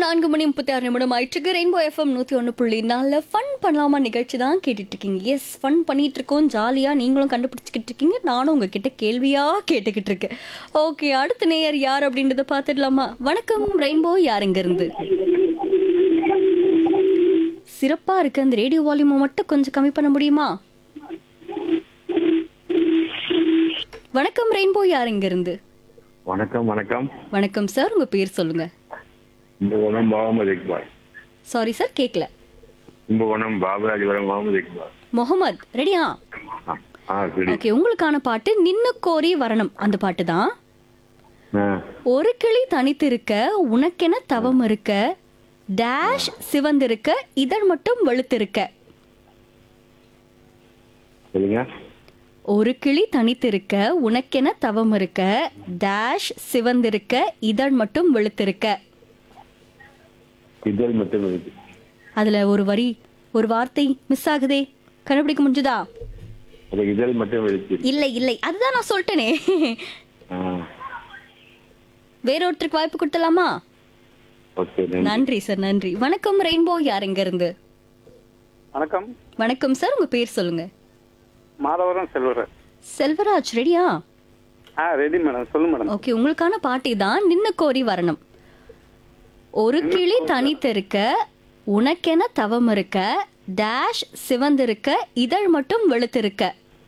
நான்கு மணி முப்பத்தி ஆறு நிமிடம் ஆயிட்டுருக்கு ரெயின்போ எஃப்எம் நூற்றி ஒன்று புள்ளி நாலில் ஃபன் பண்ணலாமா நிகழ்ச்சி தான் கேட்டுட்டு இருக்கீங்க எஸ் ஃபன் பண்ணிட்டு இருக்கோம் ஜாலியாக நீங்களும் கண்டுபிடிச்சிக்கிட்டு இருக்கீங்க நானும் உங்ககிட்ட கேள்வியாக கேட்டுக்கிட்டு இருக்கேன் ஓகே அடுத்த நேயர் யார் அப்படின்றத பார்த்துடலாமா வணக்கம் ரெயின்போ யாருங்க இருந்து சிறப்பாக இருக்கு அந்த ரேடியோ வால்யூமை மட்டும் கொஞ்சம் கம்மி பண்ண முடியுமா வணக்கம் ரெயின்போ யாருங்க இருந்து வணக்கம் வணக்கம் வணக்கம் சார் உங்க பேர் சொல்லுங்க கும்பகோணம் முகமது இக்பால் சாரி சார் கேட்கல கும்பகோணம் பாபராஜபுரம் முகமது இக்பால் முகமது ரெடியா ஆ, ஆ சரி ஓகே உங்களுக்கான பாட்டு நின்னு கோரி வரணும் அந்த பாட்டு தான் ஆ, ஒரு கிளி தனித்திருக்க உனக்கென தவம் இருக்க டேஷ் சிவந்திருக்க இதழ் மட்டும் வெளுத்திருக்க சொல்லுங்க ஒரு கிளி தனித்திருக்க உனக்கென தவம் இருக்க டேஷ் சிவந்திருக்க இதழ் மட்டும் வெளுத்திருக்க இதழ் மட்டும் இருக்கு அதுல ஒரு வரி ஒரு வார்த்தை மிஸ் ஆகுதே கண்டுபிடிக்க முடிஞ்சுதா அது இதழ் மட்டும் எழுத்து இல்லை இல்லை அதுதான் நான் சொல்லிட்டேனே ஆ வேற ஒருத்தருக்கு வாய்ப்பு கொடுத்தலாமா ஓகே நன்றி நன்றி சார் நன்றி வணக்கம் ரெயின்போ யார் எங்க இருந்து வணக்கம் வணக்கம் சார் உங்க பேர் சொல்லுங்க மாதவரம் செல்வரர் செல்வராஜ் ரெடியா ஆ ரெடி மேடம் சொல்லு மேடம் ஓகே உங்களுக்கான பாட்டி தான் நின்னு கோரி வரணும் ஒரு கிளி தனித்திருக்க உனக்கென தவம் இருக்க டேஷ் சிவந்திருக்க இதழ் மட்டும் வெளுத்திருக்க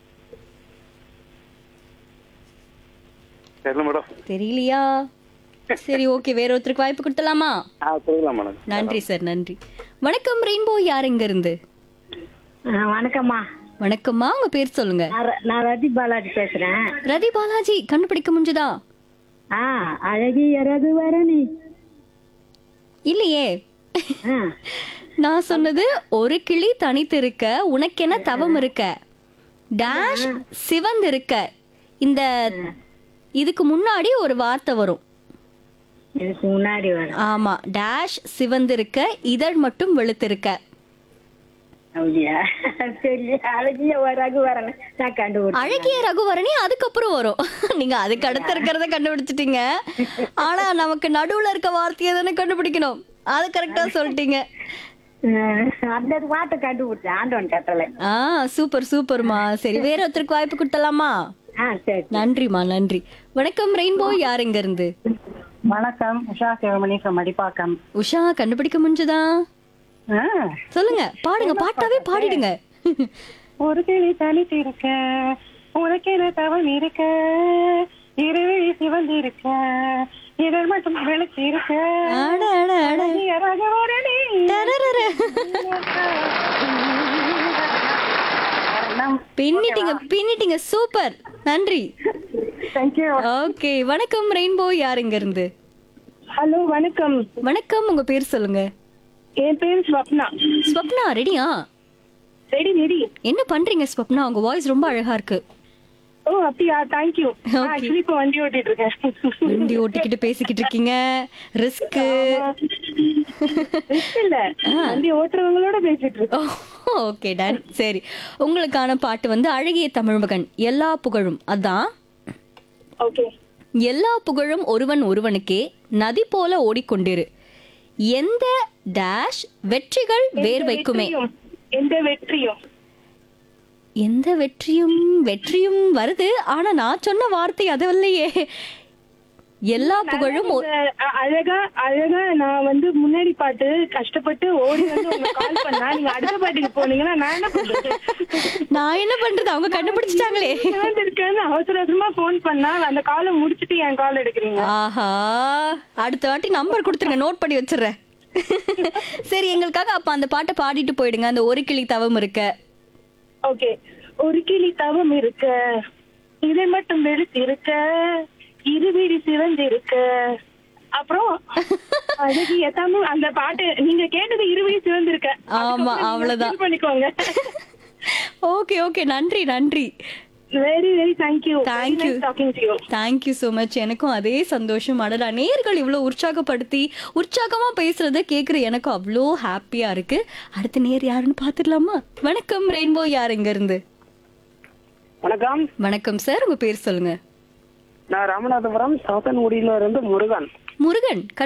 தெரியல மேடம் தெரியலையா சரி ஓகே வேற ஒருத்தருக்கு வாய்ப்பு கொடுத்தலாமா ஆ சொல்லலாம் மேடம் நன்றி சார் நன்றி வணக்கம் ரெயின்போ யார் எங்க இருந்து ஆ, வணக்கம்மா வணக்கம்மா உங்க பேர் சொல்லுங்க நான் ர- நான் ரதி பாலாஜி பேசுறேன் ரதி பாலாஜி கண்டுபிடிக்க முடிஞ்சதா ஆ அழகிய ரகுவரணி இல்லையே ஆ நான் சொன்னது ஒரு கிளி தனித்திருக்க உனக்கென தவம் இருக்க டேஷ் சிவந்திருக்க இந்த இதுக்கு முன்னாடி ஒரு வார்த்தை வரும் இதுக்கு முன்னாடி வரும் ஆமா டேஷ் சிவந்திருக்க இதழ் மட்டும் வெளுத்திருக்க அப்படியா சரி அழகிய ரகுவரணி நான் கண்டுபிடிச்சேன் அழகிய ரகுவரணி அதுக்கப்புறம் வரும் நீங்க அதுக்கு அடுத்து இருக்கிறத கண்டுபிடிச்சிட்டீங்க ஆனா நமக்கு நடுவுல இருக்க வார்த்தையை தானே கண்டுபிடிக்கணும் அது கரெக்டா சொல்லிட்டீங்க ஆ, அந்த பாட்டை கண்டுபிடிச்சேன் ஆண்டவன் கட்டளை ஆ சூப்பர் சூப்பர்மா சரி வேற ஒருத்தருக்கு வாய்ப்பு கொடுத்தலாமா ஆ சரி நன்றிமா நன்றி வணக்கம் ரெயின்போ யார் எங்க இருந்து வணக்கம் உஷா சிவமணி ஃப்ரம் அடிப்பாக்கம் உஷா கண்டுபிடிக்க முடிஞ்சதா ஆ, சொல்லுங்க பாடுங்க பாட்டாவே பாடிடுங்க ஒரு கிளி தனித்திருக்க உனக்கென தவம் இருக்க இருவிழி சிவந்திருக்க இதழ் மட்டும் வெளுத்து இருக்க அட, அட, அட. அழகிய ரகுவரணி. டரரர. வணக்கம். பின்னிட்டீங்க பின்னிட்டீங்க சூப்பர் நன்றி Thank you. ஓகே வணக்கம் ரெயின்போ யார் எங்க இருந்து ஹலோ வணக்கம் வணக்கம் உங்க பேர் சொல்லுங்க என் பேர் ஸ்வப்னா ஸ்வப்னா ரெடியா ரெடி ரெடி என்ன பண்றீங்க ஸ்வப்னா உங்க வாய்ஸ் ரொம்ப அழகா இருக்கு ஓ அப்படியா தேங்க்யூ Okay. ஆக்சுவலி இப்போ வண்டி ஓட்டிட்டு இருக்கேன் வண்டி ஓட்டிக்கிட்டு பேசிக்கிட்டு இருக்கீங்க ரிஸ்க் Risk இல்ல வண்டி ஓட்டுறவங்களோட பேசிட்டு இருக்கேன் ஓகே டன் சரி உங்களுக்கான பாட்டு வந்து அழகிய தமிழ் மகன் எல்லா புகழும் அதான் ஓகே எல்லா புகழும் ஒருவன் ஒருவனுக்கே நதி போல ஓடிக்கொண்டிரு எந்த டேஷ் வெற்றிகள் வேர் வைக்குமே வெற்றியும், எந்த வெற்றியும் எந்த வெற்றியும் வெற்றியும் வருது ஆனா நான் சொன்ன வார்த்தை அதுவல்லையே எல்லா புகழும் ஒ- இந்த அ- அழகா அழகா நான் வந்து முன்னாடி பாட்டு கஷ்டப்பட்டு ஓடி வந்து உங்க கால் பண்ணா நீங்க அடுத்த பாட்டுக்கு போனீங்கன்னா நான் என்ன பண்றது நான் என்ன பண்றது அவங்க கண்டுபிடிச்சிட்டாங்களே இருக்கேன்னு அவசர அவசரமா போன் பண்ணா அந்த காலை முடிச்சிட்டு என் கால் எடுக்கிறீங்க ஆஹா அடுத்த வாட்டி நம்பர் கொடுத்துருங்க நோட் பண்ணி வச்சிடுறேன் சரி எங்களுக்காக அப்ப அந்த பாட்டை பாடிட்டு போயிடுங்க அந்த ஒரு கிளி தவம் இருக்க ஓகே ஒரு கிளி தவம் இருக்க இதை மட்டும் வெளுத்து இருக்க இருவிழி சிவந்து இருக்க அப்புறம் அழகிய தமிழ் அந்த பாட்டு நீங்க கேட்டது இருவிழி சிவந்து இருக்க ஆமா, அவ்வளவுதான். பண்ணிக்கோங்க ஓகே ஓகே நன்றி நன்றி very very thank you Thank you. Talking to you thank you so much எனக்கும் அதே சந்தோஷம் அடடா நேர்கள் இவ்வளோ உற்சாகப்படுத்தி உற்சாகமா பேசுறத கேட்குற எனக்கும் அவ்வளோ ஹாப்பியா இருக்கு அடுத்த நேர் யாருன்னு பார்த்துடலாமா வணக்கம் ரெயின்போ யார் இங்க இருந்து வணக்கம் வணக்கம் சார் உங்க பேர் சொல்லுங்க நான் ராமநாதபுரம் சாத்தன்குடியில இருந்து முருகன் முருகன்